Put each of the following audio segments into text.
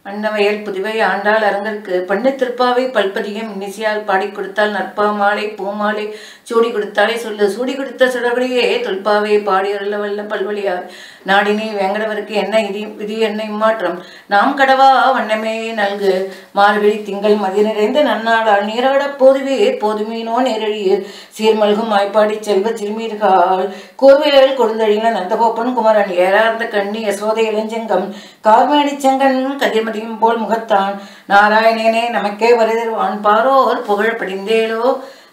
அன்னவயல் புதுவை ஆண்டாள் அரங்கற்கு பண்ணு திருப்பாவை பல்பதியம் இன்னிசையால் பாடி கொடுத்தால் நற்பா மாலை பூமாலை சூடி கொடுத்தாலே சொல்லு சூடி கொடுத்த சுடபடியே தொல்பாவை பாடி அருள வல்ல பல்வழியார் நாடினே வேங்கடவருக்கு என்ன இதி விதி என்ன இம்மாற்றம் நாம் கடவா வண்ணமே நல்கு மார்கழி திங்கள் மதி நிறைந்த நன்னாளால் நீராடப் போதுவே போதுமீனோ நேரழியீர் சீர்மல்கும் ஆய்ப்பாடி செல்வ சிறுமீர்கள் கூர்வேல் கொடுந்தழின நந்தகோப்பன் குமரன் ஏறார்ந்த கண்ணி யசோதை இளஞ்செங்கம் கார்மேடி செங்கன் கதிர்மதியும் போல் முகத்தான் நாராயணனே நமக்கே வருதிருவான் பாரோர் புகழ் படிந்தேலோ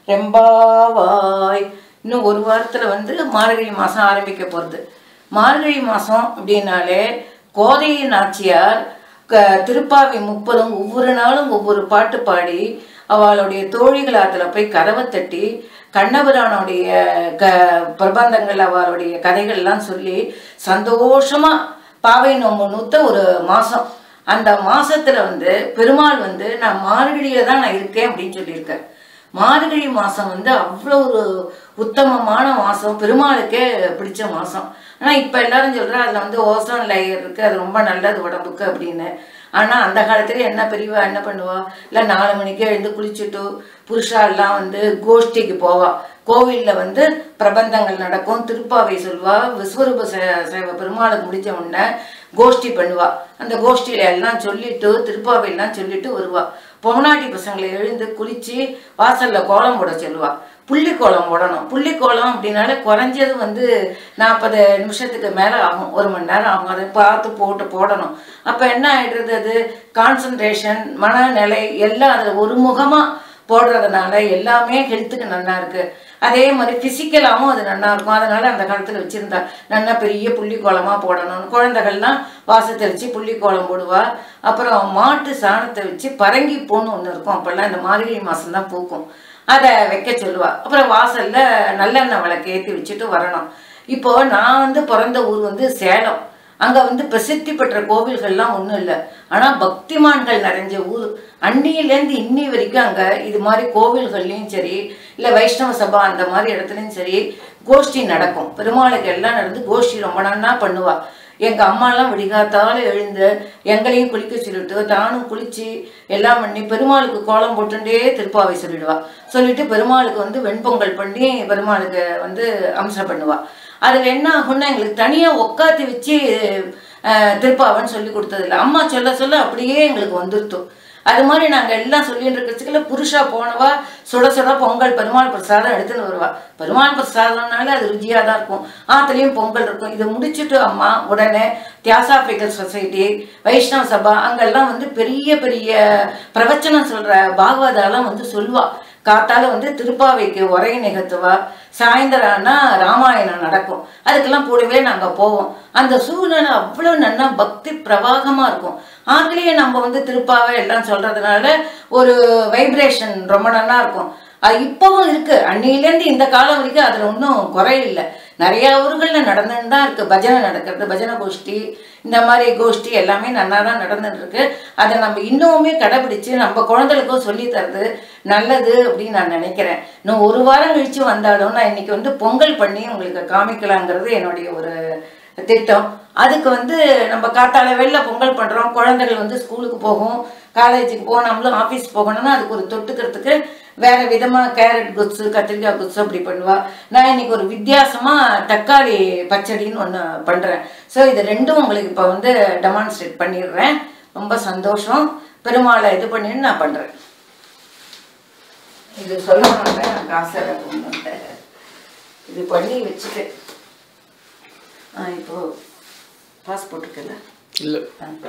ரெம்பாவாய் இன்னும் ஒரு வாரத்தில் வந்து மார்கழி மாதம் ஆரம்பிக்க போகிறது மார்கழி மாதம் அப்படின்னாலே கோதை நாச்சியார் க திருப்பாவி முப்பதும் ஒவ்வொரு நாளும் ஒவ்வொரு பாட்டு பாடி அவளுடைய தோழிகள் அதில் போய் கதவை தட்டி கண்ணபுரானுடைய க பிரபந்தங்கள் அவளுடைய கதைகள்லாம் சொல்லி சந்தோஷமா பாவை நோம்பு நூத்த ஒரு மாதம் அந்த மாசத்துல வந்து பெருமாள் வந்து நான் மார்கழியில தான் நான் இருக்கேன் அப்படின்னு சொல்லியிருக்கார் மார்கழி மாதம் வந்து அவ்வளோ ஒரு உத்தமமான மாதம் பெருமாளுக்கே பிடிச்ச மாதம் ஆனால் இப்போ எல்லாரும் சொல்கிறா அதில் வந்து ஓசோன் லேயர் இருக்குது அது ரொம்ப நல்லது உடம்புக்கு அப்படின்னு ஆனால் அந்த காலத்துல என்ன பெரியவா என்ன பண்ணுவா இல்லை நாலு மணிக்கே எழுந்து குளிச்சுட்டு புருஷா எல்லாம் வந்து கோஷ்டிக்கு போவா கோவிலில் வந்து பிரபந்தங்கள் நடக்கும் திருப்பாவை சொல்வா விஸ்வரூப சே- சேவை பெருமாளுக்கு முடிஞ்ச உடனே கோஷ்டி பண்ணுவா அந்த கோஷ்டியில எல்லாம் சொல்லிட்டு திருப்பாவையெல்லாம் சொல்லிட்டு வருவா பொம்னாட்டி பசங்களை எழுந்து குளிச்சு வாசல்ல கோலம் போட சொல்லுவா புள்ளி கோலம் போடணும் புள்ளி கோலம் அப்படின்னாலே குறைஞ்சது வந்து நாற்பது நிமிஷத்துக்கு மேலே ஆகும் ஒரு மணி நேரம் ஆகும் அதை பார்த்து போட்டு போடணும் அப்போ என்ன ஆயிடுறது அது கான்சன்ட்ரேஷன் மனநிலை எல்லாம் அதில் ஒரு முகமாக போடுறதுனால எல்லாமே ஹெல்த்துக்கு நல்லா இருக்கு அதே மாதிரி ஃபிசிக்கலாகவும் அது நல்லா இருக்கும் அதனால அந்த காலத்தில் வச்சிருந்தா நல்லா பெரிய புள்ளி கோலமாக போடணும் குழந்தைகள்லாம் வாச தெளிச்சு புள்ளி கோலம் போடுவா அப்புறம் மாட்டு சாணத்தை வச்சு பரங்கி பூன்னு ஒன்று இருக்கும் அப்போல்லாம் இந்த மார்கழி மாதம் தான் பூக்கும் அதை வைக்க சொல்லுவா அப்புறம் வாசல்ல நல்லெண்ணெய் விளக்கு ஏற்றி வச்சுட்டு வரணும் இப்போ நான் வந்து பிறந்த ஊர் வந்து சேலம் அங்கே வந்து பிரசித்தி பெற்ற கோவில்கள்லாம் ஒன்றும் இல்லை ஆனால் பக்திமான்கள் நிறைஞ்ச ஊர் அன்னியிலேருந்து இன்னி வரைக்கும் அங்கே இது மாதிரி கோவில்கள்லையும் சரி இல்லை வைஷ்ணவ சபா அந்த மாதிரி இடத்துலையும் சரி கோஷ்டி நடக்கும் பெருமாளுக்கு எல்லாம் நடந்து கோஷ்டி ரொம்ப நன்னா பண்ணுவா எங்கள் அம்மாலாம் விடிகாத்தால எழுந்து எங்களையும் குளிக்க சொல்லிட்டு தானும் குளிச்சு எல்லாம் பண்ணி பெருமாளுக்கு கோலம் போட்டுட்டே திருப்பாவை சொல்லிடுவா சொல்லிட்டு பெருமாளுக்கு வந்து வெண்பொங்கல் பண்ணி பெருமாளுக்கு வந்து அம்சம் பண்ணுவா அதில் என்ன ஆகும்னா எங்களுக்கு தனியாக உட்காத்தி வச்சு அஹ், திருப்பாவைன்னு சொல்லி கொடுத்ததில்ல அம்மா சொல்ல சொல்ல அப்படியே எங்களுக்கு வந்துருத்தோம் அது மாதிரி நாங்கள் எல்லாம் சொல்லிட்டு இருக்கிறதுக்குள்ள புருஷா போனவா சுட சுட பொங்கல் பெருமாள் பிரசாதம் எடுத்துன்னு வருவா பெருமாள் பிரசாதம்னால அது ருச்சியாக தான் இருக்கும் ஆத்துலேயும் பொங்கல் இருக்கும் இதை முடிச்சுட்டு அம்மா உடனே தியாசாபிக்கல் சொசைட்டி வைஷ்ணவ சபா அங்கெல்லாம் வந்து பெரிய பெரிய பிரவச்சனம் சொல்கிற பாகவதாலாம் வந்து சொல்லுவா காத்தால வந்து திருப்பாவைக்கு உரை நிகழ்த்துவா சாயந்தரம் ஆனா ராமாயணம் நடக்கும் அதுக்கெல்லாம் கூடவே நாங்கள் போவோம் அந்த சூழ்நிலை அவ்வளோ நல்லா பக்தி பிரவாகமாக இருக்கும் ஆகலேயே நம்ம வந்து திருப்பாவை எல்லாம் சொல்றதுனால ஒரு வைப்ரேஷன் ரொம்ப நல்லா இருக்கும் அது இப்போவும் இருக்கு அன்னிலேருந்து இந்த காலம் வரைக்கும் அதில் ஒன்றும் குறையில்லை நிறைய ஊர்களில் நடந்துன்னு தான் இருக்கு பஜனை நடக்கிறது பஜனை கோஷ்டி இந்த மாதிரி கோஷ்டி எல்லாமே நல்லா தான் நடந்துட்டு இருக்கு அதை நம்ம இன்னுமே கடைபிடிச்சு நம்ம குழந்தைகளுக்கும் சொல்லி தரது நல்லது அப்படின்னு நான் நினைக்கிறேன் இன்னும் ஒரு வாரம் கழிச்சு வந்தாலும் நான் இன்னைக்கு வந்து பொங்கல் பண்ணி உங்களுக்கு காமிக்கலாங்கிறது என்னுடைய ஒரு திட்டம் அதுக்கு வந்து நம்ம காத்தால வெளில பொங்கல் பண்ணுறோம் குழந்தைகள் வந்து ஸ்கூலுக்கு போகும் காலேஜுக்கு போகும் நம்மளும் ஆஃபீஸ் போகணும்னா அதுக்கு ஒரு தொட்டுக்கிறதுக்கு வேற விதமாக கேரட் குட்ஸு கத்திரிக்காய் குட்ஸு அப்படி பண்ணுவா நான் இன்னைக்கு ஒரு வித்தியாசமாக தக்காளி பச்சடின்னு ஒன்று பண்ணுறேன் ஸோ இது ரெண்டும் உங்களுக்கு இப்போ வந்து டெமான்ஸ்ட்ரேட் பண்ணிடுறேன் ரொம்ப சந்தோஷம் பெருமாளை இது பண்ணின்னு நான் பண்ணுறேன் இது சொல்லணும்ல நான் காசை கொண்டுட்டேன் இது பண்ணி வச்சுட்டு ஆ இப்போ பாஸ்போர்ட் இருக்குல்ல இல்லை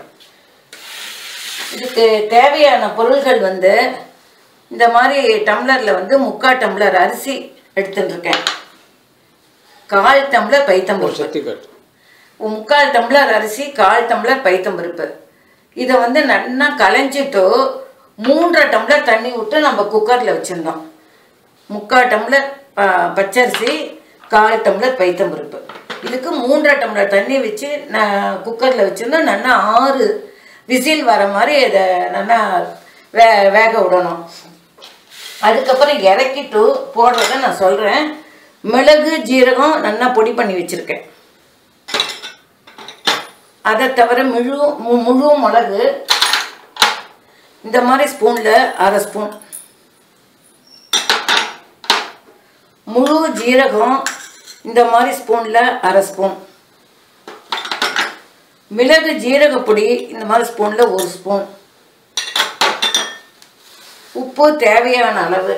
இதுக்கு தேவையான பொருள்கள் வந்து இந்த மாதிரி டம்ளரில் வந்து முக்கால் டம்ளர் அரிசி எடுத்துட்டு இருக்கேன் கால் டம்ளர் ஒரு பைத்தம்பருப்பு சக்தி காட்டு முக்கால் டம்ளர் அரிசி கால் டம்ளர் பைத்தம்பருப்பு இதை வந்து நல்லா களைஞ்சிட்டு மூன்றரை டம்ளர் தண்ணி விட்டு நம்ம குக்கரில் வச்சுருந்தோம் முக்கால் டம்ளர் ஆ, பச்சரிசி கால் டம்ளர் பைத்தம்பருப்பு இதுக்கு மூன்றரை டம்ளர் தண்ணி வச்சு நான் குக்கரில் வச்சுருந்தோம் நல்லா ஆறு விசில் வர மாதிரி இதை நல்லா வே வேக விடணும் அதுக்கப்புறம் இறக்கிட்டு போடுறத நான் சொல்கிறேன் மிளகு ஜீரகம் நல்லா பொடி பண்ணி வச்சுருக்கேன் அதை தவிர முழு மு- முழு மிளகு இந்த மாதிரி ஸ்பூனில் அரை ஸ்பூன் முழு ஜீரகம் இந்த மாதிரி ஸ்பூனில் அரை ஸ்பூன் மிளகு ஜீரகப்பொடி இந்த மாதிரி ஸ்பூனில் ஒரு ஸ்பூன் உப்பு தேவையான அளவு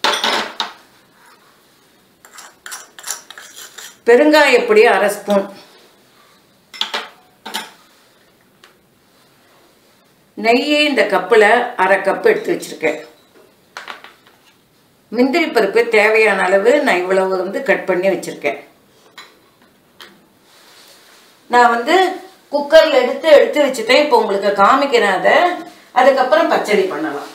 பெருங்காயப்பொடி அரை ஸ்பூன் நெய்யை இந்த கப்பில் அரை கப் எடுத்து வச்சுருக்கேன் முந்திரி பருப்பு தேவையான அளவு நான் இவ்வளவு வந்து கட் பண்ணி வச்சுருக்கேன் நான் வந்து குக்கரில் எடுத்து எடுத்து வச்சுட்டேன் இப்போ உங்களுக்கு காமிக்கிறேன் அதை அதுக்கப்புறம் பச்சடி பண்ணலாம்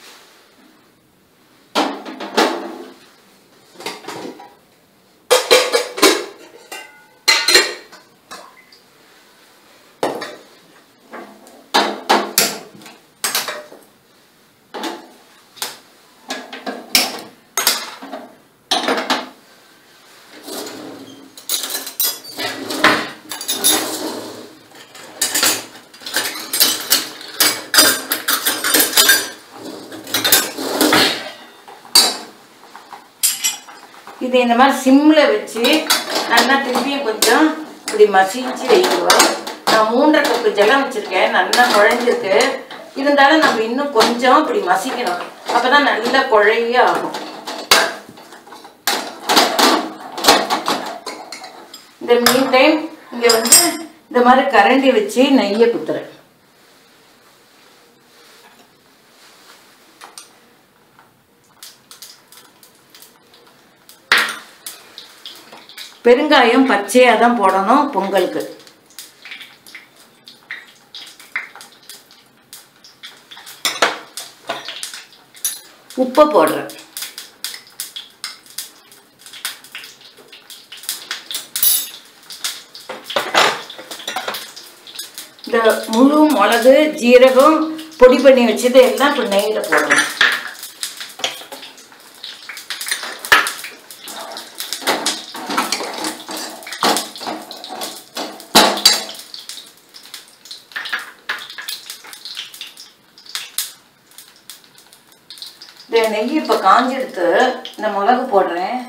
இது இந்த மாதிரி சிம்மில் வச்சு நல்லா திருப்பியும் கொஞ்சம் இப்படி மசிச்சு வைக்குவோம் நான் மூன்றரை கப்பு ஜலம் வச்சுருக்கேன் நல்லா குழஞ்சிருக்கு இருந்தாலும் நம்ம இன்னும் கொஞ்சம் இப்படி மசிக்கணும் அப்போ தான் நல்லா குழைய ஆகும் இந்த மீன் டைம் இங்கே வந்து இந்த மாதிரி கரண்டி வச்சு நெய்யை குத்துறேன் பெருங்காயம் பச்சையாக தான் போடணும் பொங்கலுக்கு உப்பை போடுறேன் இந்த முழு மிளகு ஜீரகம் பொடி பண்ணி வச்சது எல்லாம் இப்போ நெய்யில் போடணும் இந்த நெய் இப்போ காஞ்செடுத்து இந்த மிளகு போடுறேன்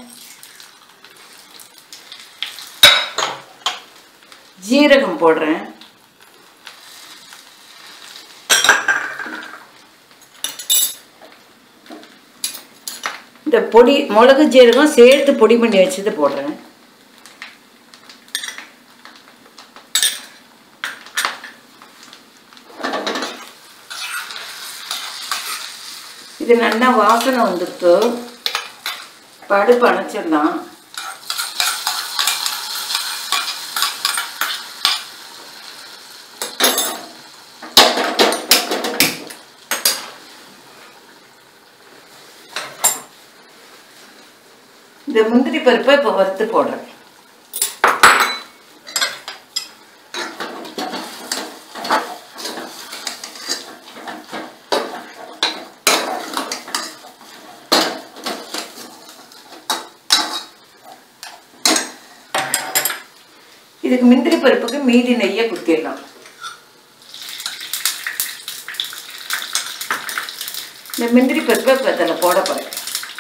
ஜீரகம் போடுறேன் இந்த பொடி மிளகு ஜீரகம் சேர்த்து பொடி பண்ணி வச்சது போடுறேன் இது நல்லா வாசனை வந்துட்டு படுப்பு அணைச்சிடலாம் இந்த முந்திரி பருப்பை இப்போ வறுத்து போடுறேன் இதுக்கு முந்திரி பருப்புக்கு மீதி நெய்யை குத்திடலாம் இந்த முந்திரி பருப்பை இப்போ அதில் போட போகிறேன்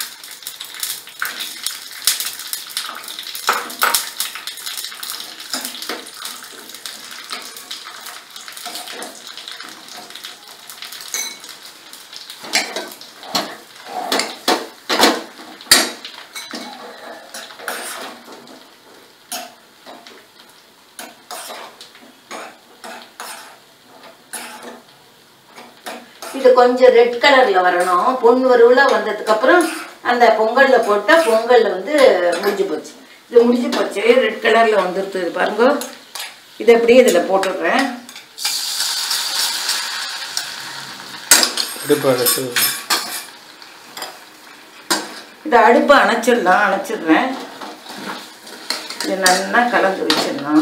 இது கொஞ்சம் ரெட் கலர்ல வரணும் பொன் வறுவலா வந்ததுக்கு அப்புறம் அந்த பொங்கல்ல போட்டா பொங்கல்ல வந்து முடிஞ்சு போச்சு இது முடிஞ்சு போச்சு ரெட் கலர்ல வந்துருது இது பாருங்க இதை அப்படியே இதுல போட்டுடுறேன் அடுப்பு அடைச்சு இதை அடுப்பை அணைச்சிடலாம் அணைச்சிடுறேன் இது நல்லா கலந்து வச்சிடலாம்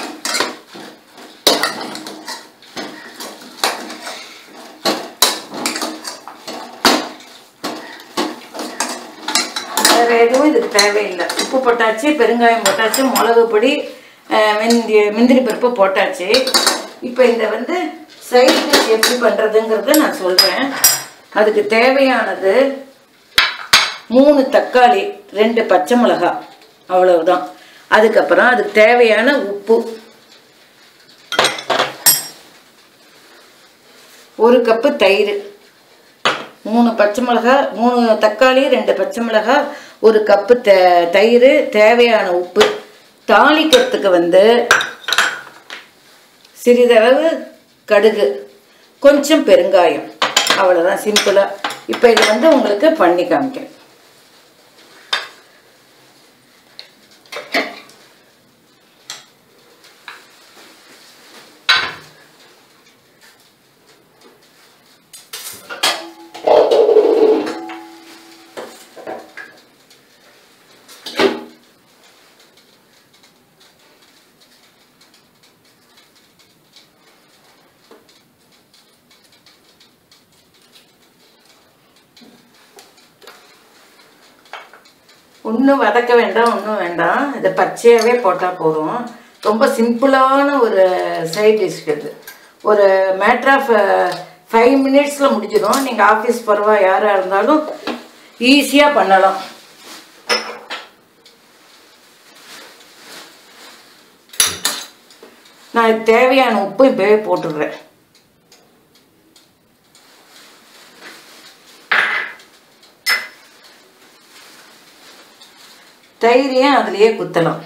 வேற எதுவும் இதுக்கு தேவையில்லை உப்பு போட்டாச்சு பெருங்காயம் போட்டாச்சு மிளகு பொடி அஹ், மிந்தி முந்திரி பருப்பு போட்டாச்சு இப்போ இந்த வந்து சைட் டிஷ் எப்படி பண்ணுறதுங்கிறத நான் சொல்கிறேன் அதுக்கு தேவையானது மூணு தக்காளி ரெண்டு பச்சை மிளகாய் அவ்வளவுதான் அதுக்கப்புறம் அதுக்கு தேவையான உப்பு ஒரு கப்பு தயிர் மூணு பச்சை மிளகாய் மூணு தக்காளி ரெண்டு பச்சை மிளகாய் ஒரு கப்பு த தயிர் தேவையான உப்பு தாளிக்கிறதுக்கு வந்து சிறிதளவு கடுகு கொஞ்சம் பெருங்காயம் அவ்வளோதான் சிம்பிளாக இப்போ இது வந்து உங்களுக்கு பண்ணி காமிக்கிறேன் ஒன்றும் வதக்க வேண்டாம் ஒன்றும் வேண்டாம் இதை பச்சையாகவே போட்டால் போதும் ரொம்ப சிம்பிளான ஒரு சைட் டிஷ் இது ஒரு மேட்ரு ஆஃப் ஃபைவ் மினிட்ஸில் முடிஞ்சிடும் நீங்கள் ஆஃபீஸ் போகிறவா யாராக இருந்தாலும் ஈஸியாக பண்ணலாம் நான் இதுக்கு தேவையான உப்பு இப்போவே போட்டுடுறேன் தயிரையும் அதுலேயே குத்தலாம்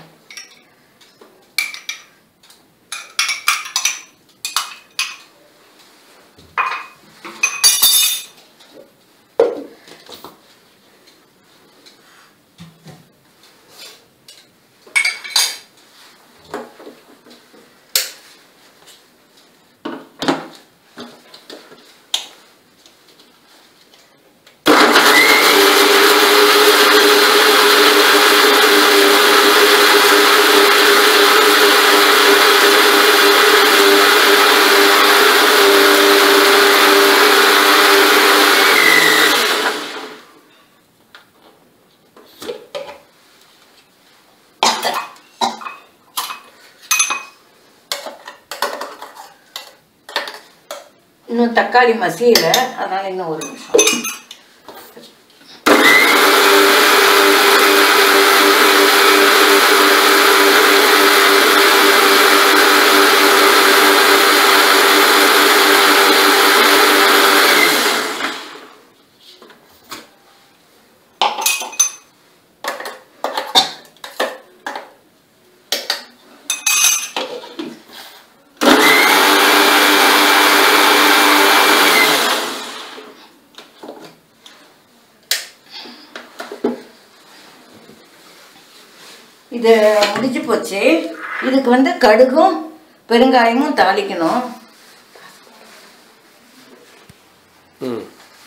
இன்னும் தக்காளி மசியல அதனால இன்னும் ஒரு நிமிஷம் இது முடிஞ்சு போச்சு இதுக்கு வந்து கடுகும் பெருங்காயமும் தாளிக்கணும் ம்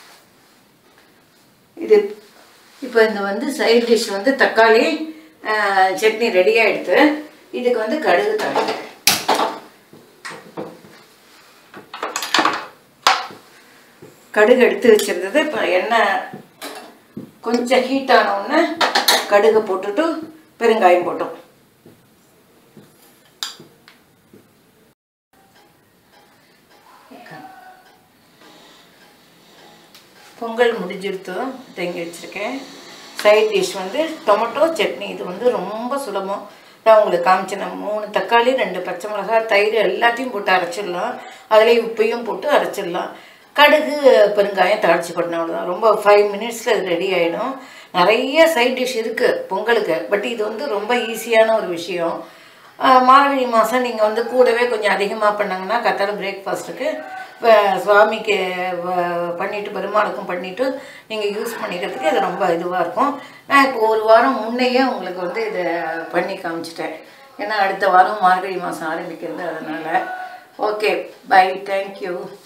இது இப்போ இந்த வந்து சைட் டிஷ் வந்து தக்காளி ஆஹ், சட்னி ரெடி ஆயிடுத்து இதுக்கு வந்து கடுகு தாளிக்கிறேன் கடுகு எடுத்து வச்சிருந்தது இப்போ எண்ணெய் கொஞ்சம் ஹீட் ஆன உடனே கடுகு போட்டுட்டு பெருங்காயம் போட்டோம் பொங்கல் முடிஞ்சிருத்து தேங்கி வச்சுருக்கேன் சைட் டிஷ் வந்து டொமேட்டோ சட்னி இது வந்து ரொம்ப சுலபம் நான் உங்களுக்கு காமிச்சேன் மூணு தக்காளி ரெண்டு பச்சை மிளகாய் தயிர் எல்லாத்தையும் போட்டு அரைச்சிடலாம் அதுலேயும் உப்பையும் போட்டு அரைச்சிடலாம் கடுகு பெருங்காயம் தாளிச்சு போடணும் அவ்வளோதான் ரொம்ப ஃபைவ் மினிட்ஸில் இது ரெடி ஆகிடும் நிறைய சைட் டிஷ் இருக்குது பொங்கலுக்கு பட் இது வந்து ரொம்ப ஈஸியான ஒரு விஷயம் ஆஹ் மார்கழி மாதம் நீங்கள் வந்து கூடவே கொஞ்சம் அதிகமாக பண்ணாங்கன்னா கத்தாழ பிரேக்ஃபாஸ்ட்டுக்கு சுவாமிக்கு வ- பண்ணிட்டு பெருமாளுக்கும் பண்ணிட்டு நீங்கள் யூஸ் பண்ணிக்கிறதுக்கு இது ரொம்ப இதுவாக இருக்கும் நான் இப்போ ஒரு வாரம் முன்னையே உங்களுக்கு வந்து இதை பண்ணி காமிச்சிட்டேன் ஏன்னா அடுத்த வாரம் மார்கழி மாதம் ஆரம்பிக்கிறது அதனால் ஓகே பை தேங்க்யூ